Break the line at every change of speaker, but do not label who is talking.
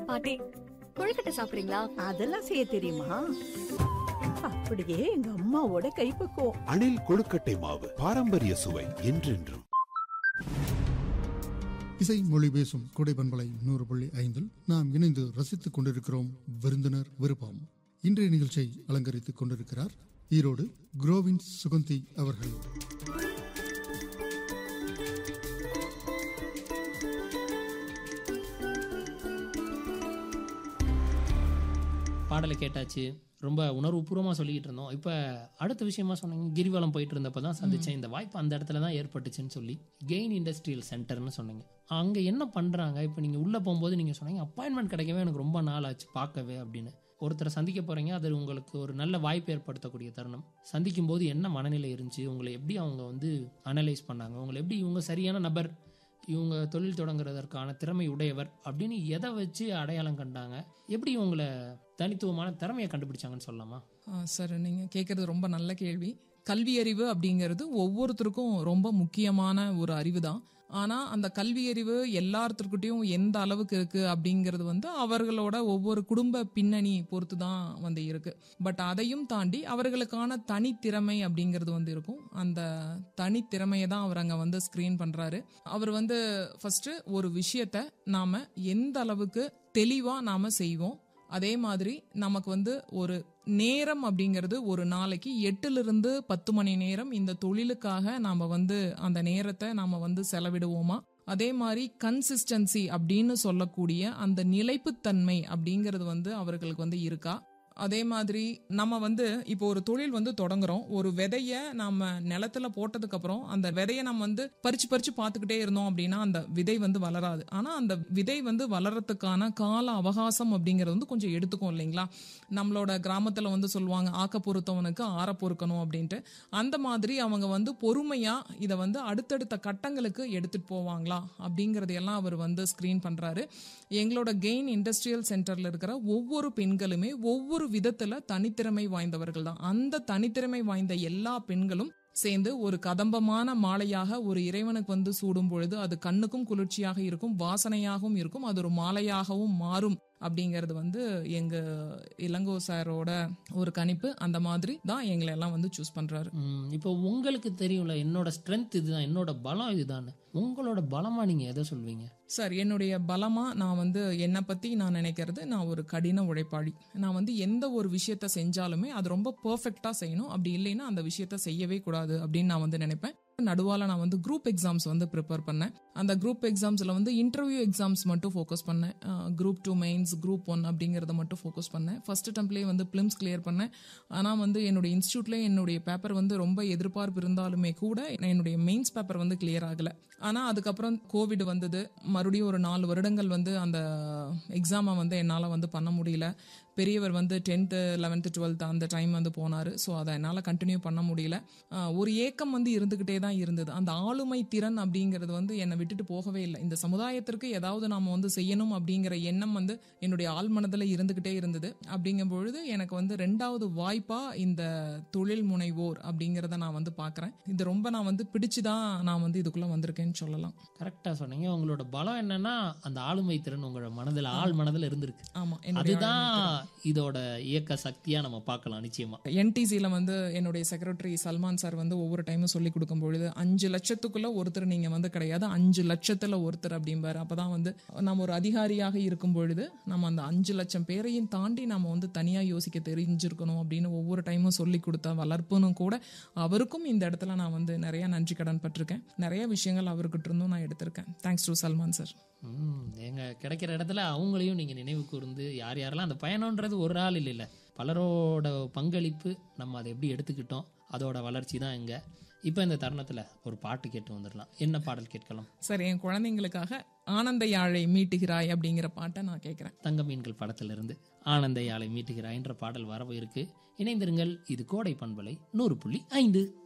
பாட்டி கொழுக்கட்டை சாப்பிடுறீங்களா
அதெல்லாம் செய்ய தெரியுமா அப்படியே எங்க அம்மாவோட கைப்பக்குவம்
அணில் கொழுக்கட்டை மாவு பாரம்பரிய சுவை என்றென்றும்
இசை மொழி பேசும் கொடை பண்பலை நூறு புள்ளி ஐந்தில் நாம் இணைந்து ரசித்துக் கொண்டிருக்கிறோம் விருந்தினர் விருப்பம் இன்றைய நிகழ்ச்சியை அலங்கரித்துக் கொண்டிருக்கிறார் ஈரோடு குரோவின் சுகந்தி அவர்கள்
பாடலை கேட்டாச்சு ரொம்ப உணர்வுபூர்வமாக சொல்லிக்கிட்டு இருந்தோம் இப்போ அடுத்த விஷயமா சொன்னீங்க கிரிவலம் போயிட்டு இருந்தப்போ தான் சந்திச்சேன் இந்த வாய்ப்பு அந்த இடத்துல தான் ஏற்பட்டுச்சுன்னு சொல்லி கெயின் இண்டஸ்ட்ரியல் சென்டர்னு சொன்னீங்க அங்கே என்ன பண்ணுறாங்க இப்போ நீங்கள் உள்ளே போகும்போது நீங்கள் சொன்னீங்க அப்பாயின்மெண்ட் கிடைக்கவே எனக்கு ரொம்ப நாள் ஆச்சு பார்க்கவே அப்படின்னு ஒருத்தரை சந்திக்க போகிறீங்க அது உங்களுக்கு ஒரு நல்ல வாய்ப்பு ஏற்படுத்தக்கூடிய தருணம் சந்திக்கும் போது என்ன மனநிலை இருந்துச்சு உங்களை எப்படி அவங்க வந்து அனலைஸ் பண்ணாங்க உங்களை எப்படி இவங்க சரியான நபர் இவங்க தொழில் தொடங்குறதற்கான திறமை உடையவர் அப்படின்னு எதை வச்சு அடையாளம் கண்டாங்க எப்படி உங்களை தனித்துவமான திறமையை கண்டுபிடிச்சாங்கன்னு சொல்லலாமா
ஆ, சார் நீங்கள் கேட்குறது ரொம்ப நல்ல கேள்வி கல்வி அறிவு அப்படிங்கிறது ஒவ்வொருத்தருக்கும் ரொம்ப முக்கியமான ஒரு அறிவு தான் ஆனால் அந்த கல்வி அறிவு எல்லாத்துக்கிட்டையும் எந்த அளவுக்கு இருக்கு அப்படிங்கிறது வந்து அவர்களோட ஒவ்வொரு குடும்ப பின்னணி பொறுத்து தான் வந்து இருக்கு பட் அதையும் தாண்டி அவர்களுக்கான தனித்திறமை அப்படிங்கிறது வந்து இருக்கும் அந்த தனித்திறமையை தான் அவர் அங்கே வந்து ஸ்க்ரீன் பண்ணுறாரு அவர் வந்து ஃபர்ஸ்ட் ஒரு விஷயத்த நாம எந்த அளவுக்கு தெளிவாக நாம செய்வோம் அதே மாதிரி நமக்கு வந்து ஒரு நேரம் அப்படிங்கிறது ஒரு நாளைக்கு எட்டுல இருந்து பத்து மணி நேரம் இந்த தொழிலுக்காக நாம வந்து அந்த நேரத்தை நாம வந்து செலவிடுவோமா அதே மாதிரி கன்சிஸ்டன்சி அப்படின்னு சொல்லக்கூடிய அந்த நிலைப்புத்தன்மை அப்படிங்கிறது வந்து அவர்களுக்கு வந்து இருக்கா அதே மாதிரி நம்ம வந்து இப்போ ஒரு தொழில் வந்து தொடங்குறோம் ஒரு விதைய நம்ம நிலத்துல போட்டதுக்கு அப்புறம் அந்த விதைய நம்ம வந்து பறிச்சு பறிச்சு பார்த்துக்கிட்டே இருந்தோம் அப்படின்னா அந்த விதை வந்து வளராது ஆனா அந்த விதை வந்து வளர்றதுக்கான கால அவகாசம் அப்படிங்கிறது வந்து கொஞ்சம் எடுத்துக்கும் இல்லைங்களா நம்மளோட கிராமத்துல வந்து சொல்லுவாங்க ஆக்க பொறுத்தவனுக்கு ஆற பொறுக்கணும் அப்படின்ட்டு அந்த மாதிரி அவங்க வந்து பொறுமையா இதை வந்து அடுத்தடுத்த கட்டங்களுக்கு எடுத்துட்டு போவாங்களா அப்படிங்கறதையெல்லாம் அவர் வந்து ஸ்கிரீன் பண்றாரு எங்களோட கெயின் இண்டஸ்ட்ரியல் சென்டர்ல இருக்கிற ஒவ்வொரு பெண்களுமே ஒவ்வொரு விதத்துல தனித்திறமை வாய்ந்தவர்கள் தான் அந்த தனித்திறமை வாய்ந்த எல்லா பெண்களும் சேர்ந்து ஒரு கதம்பமான மாலையாக ஒரு இறைவனுக்கு வந்து சூடும் பொழுது அது கண்ணுக்கும் குளிர்ச்சியாக இருக்கும் வாசனையாகவும் இருக்கும் அது ஒரு மாலையாகவும் மாறும் அப்படிங்கிறது வந்து எங்க இளங்கோ சாரோட ஒரு கணிப்பு அந்த மாதிரி தான் எங்களை எல்லாம் வந்து சூஸ் பண்றாரு
ம், இப்போ உங்களுக்கு தெரியும்ல என்னோட ஸ்ட்ரென்த் இதுதான் என்னோட பலம் இதுதான் உங்களோட பலமா நீங்க எதை சொல்வீங்க
சார் என்னுடைய பலமா நான் வந்து என்னை பத்தி நான் நினைக்கிறது நான் ஒரு கடின உழைப்பாளி நான் வந்து எந்த ஒரு விஷயத்த செஞ்சாலுமே அது ரொம்ப பெர்ஃபெக்ட்டா செய்யணும் அப்படி இல்லைன்னா அந்த விஷயத்த செய்யவே கூடாது அப்படின்னு நான் வந்து நினைப்பேன் நடுவால நான் வந்து குரூப் எக்ஸாம்ஸ் வந்து ப்ரிப்பேர் பண்ணேன் அந்த குரூப் எக்ஸாம்ஸ்ல வந்து இன்டர்வியூ எக்ஸாம்ஸ் மட்டும் ஃபோக்கஸ் பண்ணேன் group two mains group one அப்படிங்கறத மட்டும் ஃபோக்கஸ் பண்ணேன் ஃபர்ஸ்ட் டெம்ப்லேயே வந்து பிலிம்ஸ் கிளியர் பண்ணேன் ஆனா வந்து என்னுடைய இன்ஸ்டியூட்ல என்னுடைய பேப்பர் வந்து ரொம்ப எதிர்பார்ப்பு இருந்தாலுமே கூட என்னுடைய மெயின்ஸ் பேப்பர் வந்து கிளியர் ஆகல ஆனா அதுக்கப்புறம் கோவிட் வந்தது மறுபடியும் ஒரு நாலு வருடங்கள் வந்து அந்த எக்ஸாமை வந்து என்னால் வந்து பண்ண முடியல பெரியவர் வந்து டென்த்து லெவன்த்து டுவெல்த் அந்த டைம் வந்து போனார் ஸோ அதை என்னால் கண்டினியூ பண்ண முடியல ஆஹ் ஒரு ஏக்கம் வந்து இருந்துக்கிட்டே தான் இருந்தது அந்த ஆளுமை திறன் அப்படிங்கிறது வந்து என்னை விட்டுட்டு போகவே இல்லை இந்த சமுதாயத்திற்கு ஏதாவது நாம வந்து செய்யணும் அப்படிங்கிற எண்ணம் வந்து என்னுடைய ஆழ்மனதில் இருந்துக்கிட்டே இருந்தது அப்படிங்கும் பொழுது எனக்கு வந்து ரெண்டாவது வாய்ப்பா இந்த தொழில் முனைவோர் அப்படிங்கிறத நான் வந்து பார்க்குறேன் இது ரொம்ப நான் வந்து பிடிச்சு தான் நான் வந்து இதுக்குள்ளே வந்திருக்கேன்னு சொல்லலாம்
கரெக்டா சொன்னீங்க உங்களோட பலம் என்னன்னா அந்த ஆளுமை திறன் உங்களோட மனதுல ஆள் மனதுல இருந்திருக்கு
ஆமா
அதுதான் இதோட இயக்க சக்தியா நம்ம பார்க்கலாம் நிச்சயமா
என்டிசியில் வந்து என்னுடைய செக்ரட்டரி சல்மான் சார் வந்து ஒவ்வொரு டைமும் சொல்லி கொடுக்கும் பொழுது அஞ்சு லட்சத்துக்குள்ள ஒருத்தர் நீங்க வந்து கிடையாது அஞ்சு லட்சத்துல ஒருத்தர் அப்படிம்பாரு அப்பதான் வந்து நம்ம ஒரு அதிகாரியாக இருக்கும் பொழுது நம்ம அந்த அஞ்சு லட்சம் பேரையும் தாண்டி நம்ம வந்து தனியா யோசிக்க தெரிஞ்சிருக்கணும் அப்படின்னு ஒவ்வொரு டைமும் சொல்லி கொடுத்த வளர்ப்புனும் கூட அவருக்கும் இந்த இடத்துல நான் வந்து நிறைய நன்றி கடன் பட்டிருக்கேன் நிறைய விஷயங்கள் அவர்கிட்ட இருந்தும் நான் எடுத்திருக்கேன் தேங்க்ஸ் டு சல்மான் சார்
ம், எங்க கிடைக்கிற இடத்துல அவங்களையும் நீங்க நினைவு கூர்ந்து யார் யாரெல்லாம் அந்த பயணம்ன்றது ஒரு ஆள் இல்லை இல்ல பலரோட பங்களிப்பு நம்ம அதை எப்படி எடுத்துக்கிட்டோம் அதோட வளர்ச்சி தான் இங்க இப்போ இந்த தருணத்துல ஒரு பாட்டு கேட்டு வந்துடலாம் என்ன பாடல் கேட்கலாம்
சார் என் குழந்தைங்களுக்காக ஆனந்த யாழை மீட்டுகிறாய் அப்படிங்கிற பாட்டை நான் கேட்குறேன்
தங்க மீன்கள் படத்திலிருந்து ஆனந்த யாழை மீட்டுகிறாய் என்ற பாடல் வரவு இருக்கு இணைந்திருங்கள் இது கோடை பண்பலை நூறு புள்ளி ஐந்து